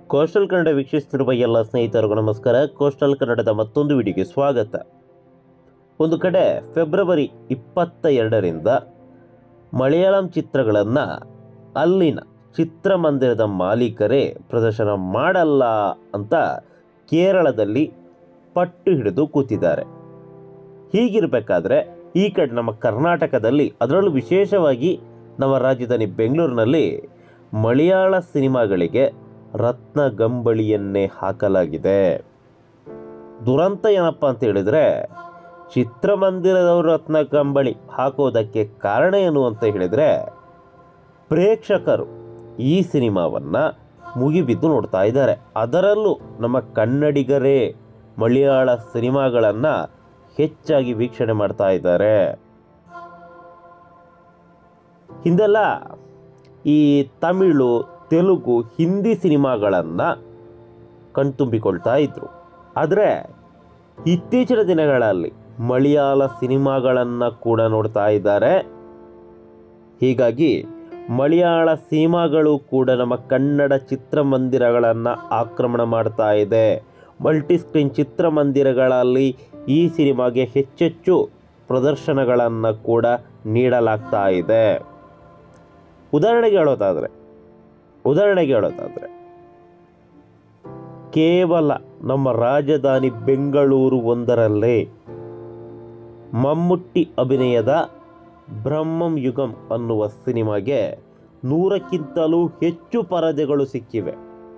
coastal Kannada ವೀಕ್ಷಿಸುತ್ತಿರುವ ಎಲ್ಲ ಸ್ನೇಹಿತರಿಗೂ ನಮಸ್ಕಾರ ಕೋಸ್ಟಲ್ ಕನ್ನಡದ ಮತ್ತೊಂದು ವಿಡಿಯೋಗೆ ಸ್ವಾಗತ ಒಂದು ಕಡೆ ಫೆಬ್ರವರಿ ಇಪ್ಪತ್ತ ಎರಡರಿಂದ ಮಲಯಾಳಂ ಚಿತ್ರಗಳನ್ನು ಅಲ್ಲಿನ ಚಿತ್ರಮಂದಿರದ ಮಾಲೀಕರೇ ಪ್ರದರ್ಶನ ಮಾಡಲ್ಲ ಅಂತ ಕೇರಳದಲ್ಲಿ ಪಟ್ಟು ಹಿಡಿದು ಕೂತಿದ್ದಾರೆ ಹೀಗಿರಬೇಕಾದ್ರೆ ಈ ಕಡೆ ನಮ್ಮ ಕರ್ನಾಟಕದಲ್ಲಿ ಅದರಲ್ಲೂ ವಿಶೇಷವಾಗಿ ನಮ್ಮ ರಾಜಧಾನಿ ಬೆಂಗಳೂರಿನಲ್ಲಿ ಮಲಯಾಳ ಸಿನಿಮಾಗಳಿಗೆ ರತ್ನ ಗಂಬಳಿಯನ್ನೇ ಹಾಕಲಾಗಿದೆ ದುರಂತ ಏನಪ್ಪ ಅಂತ ಹೇಳಿದರೆ ಚಿತ್ರಮಂದಿರದವರು ರತ್ನ ಕಂಬಳಿ ಹಾಕೋದಕ್ಕೆ ಕಾರಣ ಏನು ಅಂತ ಹೇಳಿದರೆ ಪ್ರೇಕ್ಷಕರು ಈ ಸಿನಿಮಾವನ್ನು ಮುಗಿಬಿದ್ದು ನೋಡ್ತಾ ಇದ್ದಾರೆ ಅದರಲ್ಲೂ ನಮ್ಮ ಕನ್ನಡಿಗರೇ ಮಲಯಾಳ ಸಿನಿಮಾಗಳನ್ನು ಹೆಚ್ಚಾಗಿ ವೀಕ್ಷಣೆ ಮಾಡ್ತಾ ಇದ್ದಾರೆ ಹಿಂದೆಲ್ಲ ಈ ತಮಿಳು ತೆಲುಗು ಹಿಂದಿ ಸಿನಿಮಾಗಳನ್ನು ಕಣ್ತುಂಬಿಕೊಳ್ತಾ ಇದ್ರು ಆದರೆ ಇತ್ತೀಚಿನ ದಿನಗಳಲ್ಲಿ ಮಲಯಾಳ ಸಿನಿಮಾಗಳನ್ನು ಕೂಡ ನೋಡ್ತಾ ಇದ್ದಾರೆ ಹೀಗಾಗಿ ಮಲಯಾಳ ಸಿನಿಮಾಗಳು ಕೂಡ ನಮ್ಮ ಕನ್ನಡ ಚಿತ್ರಮಂದಿರಗಳನ್ನು ಆಕ್ರಮಣ ಮಾಡ್ತಾ ಇದೆ ಮಲ್ಟಿಸ್ಕ್ರೀನ್ ಚಿತ್ರಮಂದಿರಗಳಲ್ಲಿ ಈ ಸಿನಿಮಾಗೆ ಹೆಚ್ಚೆಚ್ಚು ಪ್ರದರ್ಶನಗಳನ್ನು ಕೂಡ ನೀಡಲಾಗ್ತಾ ಇದೆ ಉದಾಹರಣೆಗೆ ಹೇಳೋದಾದರೆ ಉದಾಹರಣೆಗೆ ಹೇಳೋದಾದರೆ ಕೇವಲ ನಮ್ಮ ರಾಜಧಾನಿ ಬೆಂಗಳೂರು ಒಂದರಲ್ಲೇ ಮಮ್ಮುಟ್ಟಿ ಅಭಿನಯದ ಬ್ರಹ್ಮಂ ಯುಗಂ ಅನ್ನುವ ಸಿನಿಮಾಗೆ ನೂರಕ್ಕಿಂತಲೂ ಹೆಚ್ಚು ಪರದೆಗಳು ಸಿಕ್ಕಿವೆ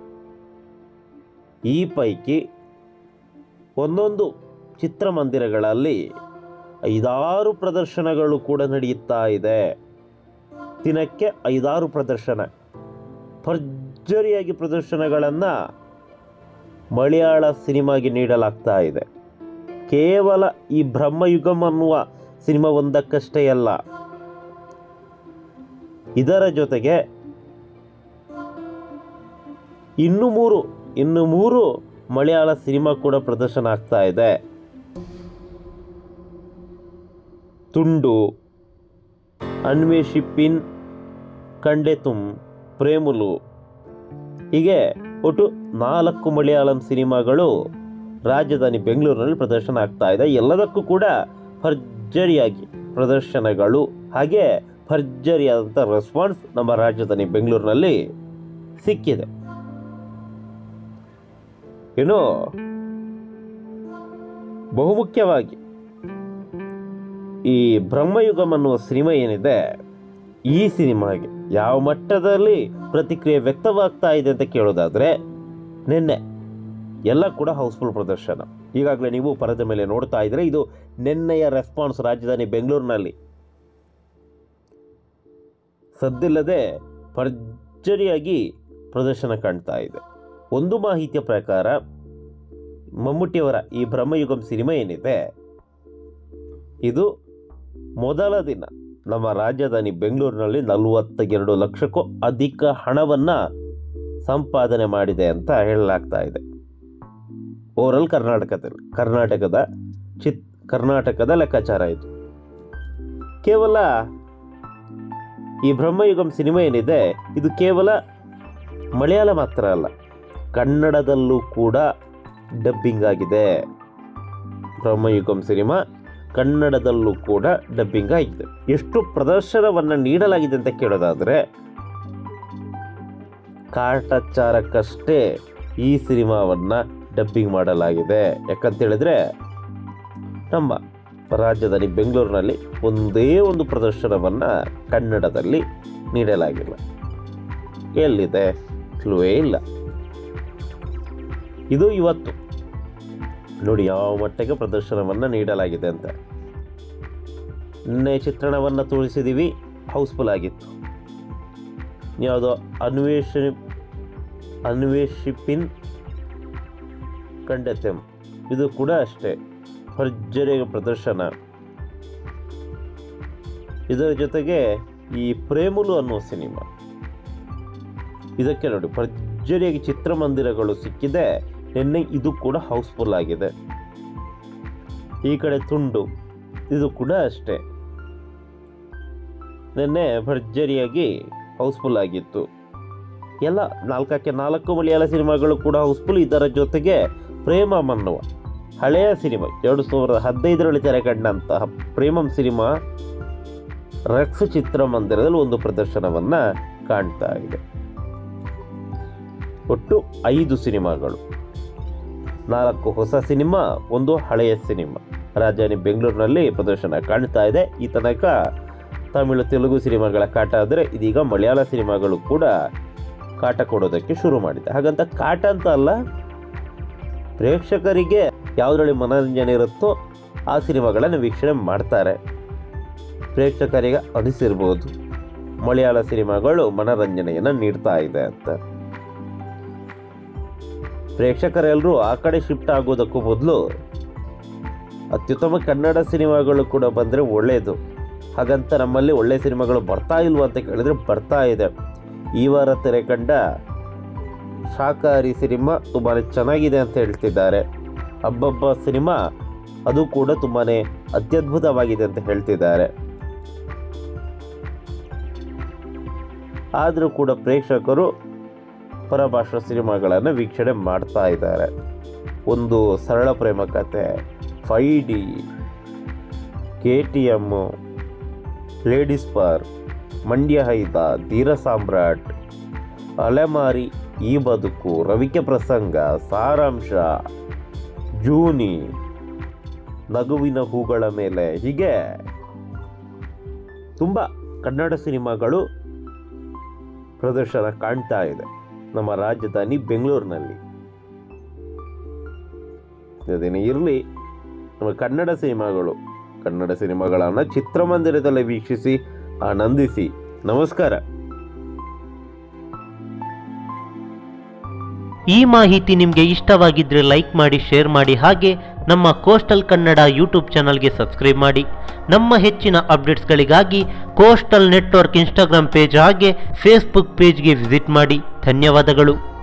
ಈ ಪೈಕಿ ಒಂದೊಂದು ಚಿತ್ರಮಂದಿರಗಳಲ್ಲಿ ಐದಾರು ಪ್ರದರ್ಶನಗಳು ಕೂಡ ನಡೆಯುತ್ತಾ ಇದೆ ದಿನಕ್ಕೆ ಐದಾರು ಪ್ರದರ್ಶನ ಭರ್ಜರಿಯಾಗಿ ಪ್ರದರ್ಶನಗಳನ್ನು ಮಲಯಾಳ ಸಿನಿಮಾಗೆ ನೀಡಲಾಗ್ತಾ ಇದೆ ಕೇವಲ ಈ ಬ್ರಹ್ಮಯುಗಂ ಅನ್ನುವ ಸಿನಿಮಾ ಒಂದಕ್ಕಷ್ಟೇ ಅಲ್ಲ ಇದರ ಜೊತೆಗೆ ಇನ್ನು ಮೂರು ಇನ್ನು ಮೂರು ಮಲಯಾಳ ಸಿನಿಮಾ ಕೂಡ ಪ್ರದರ್ಶನ ಆಗ್ತಾ ಇದೆ ತುಂಡು ಅನ್ವೇಷಿಪಿನ್ ಕಂಡೆತುಂ ಪ್ರೇಮುಲು ಹೀಗೆ ಒಟ್ಟು ನಾಲ್ಕು ಮಲಯಾಳಂ ಸಿನಿಮಾಗಳು ರಾಜಧಾನಿ ಬೆಂಗಳೂರಿನಲ್ಲಿ ಪ್ರದರ್ಶನ ಆಗ್ತಾ ಇದೆ ಎಲ್ಲದಕ್ಕೂ ಕೂಡ ಭರ್ಜರಿಯಾಗಿ ಪ್ರದರ್ಶನಗಳು ಹಾಗೆ ಭರ್ಜರಿಯಾದಂಥ ರೆಸ್ಪಾನ್ಸ್ ನಮ್ಮ ರಾಜಧಾನಿ ಬೆಂಗಳೂರಿನಲ್ಲಿ ಸಿಕ್ಕಿದೆ ಇನ್ನು ಬಹುಮುಖ್ಯವಾಗಿ ಈ ಬ್ರಹ್ಮಯುಗಂ ಅನ್ನುವ ಸಿನಿಮಾ ಏನಿದೆ ಈ ಸಿನಿಮಾಗೆ ಯಾವ ಮಟ್ಟದಲ್ಲಿ ಪ್ರತಿಕ್ರಿಯೆ ವ್ಯಕ್ತವಾಗ್ತಾ ಇದೆ ಅಂತ ಕೇಳೋದಾದರೆ ನಿನ್ನೆ ಎಲ್ಲ ಕೂಡ ಹೌಸ್ಫುಲ್ ಪ್ರದರ್ಶನ ಈಗಾಗಲೇ ನೀವು ಪರದೆ ಮೇಲೆ ನೋಡ್ತಾ ಇದ್ರೆ ಇದು ನಿನ್ನೆಯ ರೆಸ್ಪಾನ್ಸ್ ರಾಜಧಾನಿ ಬೆಂಗಳೂರಿನಲ್ಲಿ ಸದ್ದಿಲ್ಲದೆ ಭರ್ಜರಿಯಾಗಿ ಪ್ರದರ್ಶನ ಕಾಣ್ತಾ ಇದೆ ಒಂದು ಮಾಹಿತಿಯ ಪ್ರಕಾರ ಮಮ್ಮುಟ್ಟಿಯವರ ಈ ಬ್ರಹ್ಮಯುಗಂ ಸಿನಿಮಾ ಏನಿದೆ ಇದು ಮೊದಲ ದಿನ ನಮ್ಮ ರಾಜಧಾನಿ ಬೆಂಗಳೂರಿನಲ್ಲಿ ನಲವತ್ತ ಎರಡು ಲಕ್ಷಕ್ಕೂ ಅಧಿಕ ಹಣವನ್ನು ಸಂಪಾದನೆ ಮಾಡಿದೆ ಅಂತ ಹೇಳಲಾಗ್ತಾ ಇದೆ ಓವರಲ್ ಕರ್ನಾಟಕದಲ್ಲಿ ಕರ್ನಾಟಕದ ಚಿತ್ ಕರ್ನಾಟಕದ ಲೆಕ್ಕಾಚಾರ ಇದು ಕೇವಲ ಈ ಬ್ರಹ್ಮಯುಗಂ ಸಿನಿಮಾ ಏನಿದೆ ಇದು ಕೇವಲ ಮಲಯಾಳ ಮಾತ್ರ ಅಲ್ಲ ಕನ್ನಡದಲ್ಲೂ ಕೂಡ ಡಬ್ಬಿಂಗ್ ಆಗಿದೆ ಬ್ರಹ್ಮಯುಗಂ ಸಿನಿಮಾ ಕನ್ನಡದಲ್ಲೂ ಕೂಡ ಡಬ್ಬಿಂಗ್ ಆಗಿದೆ ಎಷ್ಟು ಪ್ರದರ್ಶನವನ್ನು ನೀಡಲಾಗಿದೆ ಅಂತ ಕೇಳೋದಾದರೆ ಕಾಟಾಚಾರಕ್ಕಷ್ಟೇ ಈ ಸಿನಿಮಾವನ್ನು ಡಬ್ಬಿಂಗ್ ಮಾಡಲಾಗಿದೆ ಯಾಕಂತೇಳಿದ್ರೆ ನಮ್ಮ ರಾಜ್ಯದಲ್ಲಿ ಬೆಂಗಳೂರಿನಲ್ಲಿ ಒಂದೇ ಒಂದು ಪ್ರದರ್ಶನವನ್ನು ಕನ್ನಡದಲ್ಲಿ ನೀಡಲಾಗಿಲ್ಲ ಎಲ್ಲಿದೆ ಕ್ಲೂವೇ ಇಲ್ಲ ಇದು ಇವತ್ತು ನೋಡಿ ಯಾವ ಮಟ್ಟಿಗೆ ಪ್ರದರ್ಶನವನ್ನು ನೀಡಲಾಗಿದೆ ಅಂತ ನಿನ್ನೆ ಚಿತ್ರಣವನ್ನು ತೋರಿಸಿದ್ದೀವಿ ಹೌಸ್ಫುಲ್ ಆಗಿತ್ತು ಯಾವುದೋ ಅನ್ವೇಷಣೆ ಅನ್ವೇಷಿಪಿನ್ ಕಂಡೆತೆಂ ಇದು ಕೂಡ ಅಷ್ಟೇ ಭರ್ಜರಿಯ ಪ್ರದರ್ಶನ ಇದರ ಜೊತೆಗೆ ಈ ಪ್ರೇಮುಲು ಅನ್ನುವ ಸಿನಿಮಾ ಇದಕ್ಕೆ ನೋಡಿ ಭರ್ಜರಿಯಾಗಿ ಚಿತ್ರಮಂದಿರಗಳು ಸಿಕ್ಕಿದೆ ನಿನ್ನೆ ಇದು ಕೂಡ ಹೌಸ್ಫುಲ್ ಆಗಿದೆ ಈ ಕಡೆ ತುಂಡು ಇದು ಕೂಡ ಅಷ್ಟೇ ನಿನ್ನೆ ಭರ್ಜರಿಯಾಗಿ ಹೌಸ್ಫುಲ್ ಆಗಿತ್ತು ಎಲ್ಲ ನಾಲ್ಕಕ್ಕೆ ನಾಲ್ಕು ಮಲಯಾಳ ಸಿನಿಮಾಗಳು ಕೂಡ ಹೌಸ್ಫುಲ್ ಇದರ ಜೊತೆಗೆ ಪ್ರೇಮ ಮನ್ನುವ ಹಳೆಯ ಸಿನಿಮಾ ಎರಡು ಸಾವಿರದ ಹದಿನೈದರಲ್ಲಿ ತೆರೆ ಕಂಡಂತಹ ಪ್ರೇಮಂ ಸಿನಿಮಾ ರಕ್ಸ್ ಚಿತ್ರಮಂದಿರದಲ್ಲಿ ಒಂದು ಪ್ರದರ್ಶನವನ್ನು ಕಾಣ್ತಾ ಇದೆ ಒಟ್ಟು ಐದು ಸಿನಿಮಾಗಳು ನಾಲ್ಕು ಹೊಸ ಸಿನಿಮಾ ಒಂದು ಹಳೆಯ ಸಿನಿಮಾ ರಾಜಧಾನಿ ಬೆಂಗಳೂರಿನಲ್ಲಿ ಪ್ರದರ್ಶನ ಕಾಣ್ತಾ ಇದೆ ಈ ತನಕ ತಮಿಳು ತೆಲುಗು ಸಿನಿಮಾಗಳ ಕಾಟ ಆದರೆ ಇದೀಗ ಮಲಯಾಳ ಸಿನಿಮಾಗಳು ಕೂಡ ಕಾಟ ಕೊಡೋದಕ್ಕೆ ಶುರು ಮಾಡಿದೆ ಹಾಗಂತ ಕಾಟ ಅಂತ ಅಲ್ಲ ಪ್ರೇಕ್ಷಕರಿಗೆ ಯಾವುದರಲ್ಲಿ ಮನೋರಂಜನೆ ಇರುತ್ತೋ ಆ ಸಿನಿಮಾಗಳನ್ನು ವೀಕ್ಷಣೆ ಮಾಡ್ತಾರೆ ಪ್ರೇಕ್ಷಕರಿಗೆ ಅನಿಸಿರ್ಬೋದು ಮಲಯಾಳ ಸಿನಿಮಾಗಳು ಮನೋರಂಜನೆಯನ್ನು ನೀಡ್ತಾ ಇದೆ ಅಂತ ಪ್ರೇಕ್ಷಕರೆಲ್ಲರೂ ಆ ಕಡೆ ಶಿಫ್ಟ್ ಆಗೋದಕ್ಕೂ ಮೊದಲು ಅತ್ಯುತ್ತಮ ಕನ್ನಡ ಸಿನಿಮಾಗಳು ಕೂಡ ಬಂದರೆ ಒಳ್ಳೆಯದು ಹಾಗಂತ ನಮ್ಮಲ್ಲಿ ಒಳ್ಳೆ ಸಿನಿಮಾಗಳು ಬರ್ತಾ ಇಲ್ವಾ ಅಂತ ಕೇಳಿದ್ರೆ ಬರ್ತಾ ಇದೆ ಈ ವಾರ ತೆರೆ ಕಂಡ ಶಾಕಾಹಾರಿ ಸಿನಿಮಾ ತುಂಬಾ ಚೆನ್ನಾಗಿದೆ ಅಂತ ಹೇಳ್ತಿದ್ದಾರೆ ಹಬ್ಬಬ್ಬ ಸಿನಿಮಾ ಅದು ಕೂಡ ತುಂಬಾ ಅತ್ಯದ್ಭುತವಾಗಿದೆ ಅಂತ ಹೇಳ್ತಿದ್ದಾರೆ ಆದರೂ ಕೂಡ ಪ್ರೇಕ್ಷಕರು ಪರಭಾಷಾ ಸಿನಿಮಾಗಳನ್ನು ವೀಕ್ಷಣೆ ಮಾಡ್ತಾ ಇದ್ದಾರೆ ಒಂದು ಸರಳ ಪ್ರೇಮ ಕಥೆ ಫೈ ಡಿ ಕೆ ಟಿ ಎಮ್ಮು ಲೇಡೀಸ್ ಪಾರ್ ಮಂಡ್ಯ ಹೈದ ಧೀರ ಸಾಮ್ರಾಟ್ ಅಲೆಮಾರಿ ಈ ಬದುಕು ರವಿಕೆ ಪ್ರಸಂಗ ಸಾರಾಂಶ ಜೂನಿ ನಗುವಿನ ಹೂಗಳ ಮೇಲೆ ಹೀಗೆ ತುಂಬ ಕನ್ನಡ ಸಿನಿಮಾಗಳು ಪ್ರದರ್ಶನ ಕಾಣ್ತಾ ಇದೆ ನಮ್ಮ ರಾಜಧಾನಿ ಬೆಂಗಳೂರಿನಲ್ಲಿ ಅದೇನೇ ಇರಲಿ ನಮ್ಮ ಕನ್ನಡ ಸಿನಿಮಾಗಳು ಕನ್ನಡ ಸಿನಿಮಾಗಳನ್ನು ಚಿತ್ರಮಂದಿರದಲ್ಲಿ ವೀಕ್ಷಿಸಿ ಆನಂದಿಸಿ ನಮಸ್ಕಾರ ಈ ಮಾಹಿತಿ ನಿಮಗೆ ಇಷ್ಟವಾಗಿದ್ದರೆ ಲೈಕ್ ಮಾಡಿ ಶೇರ್ ಮಾಡಿ ಹಾಗೆ ನಮ್ಮ ಕೋಸ್ಟಲ್ ಕನ್ನಡ ಯೂಟ್ಯೂಬ್ ಚಾನಲ್ಗೆ ಸಬ್ಸ್ಕ್ರೈಬ್ ಮಾಡಿ ನಮ್ಮ ಹೆಚ್ಚಿನ ಅಪ್ಡೇಟ್ಸ್ಗಳಿಗಾಗಿ ಕೋಸ್ಟಲ್ ನೆಟ್ವರ್ಕ್ ಇನ್ಸ್ಟಾಗ್ರಾಮ್ ಪೇಜ್ ಹಾಗೆ ಫೇಸ್ಬುಕ್ ಪೇಜ್ಗೆ ವಿಸಿಟ್ ಮಾಡಿ ಧನ್ಯವಾದಗಳು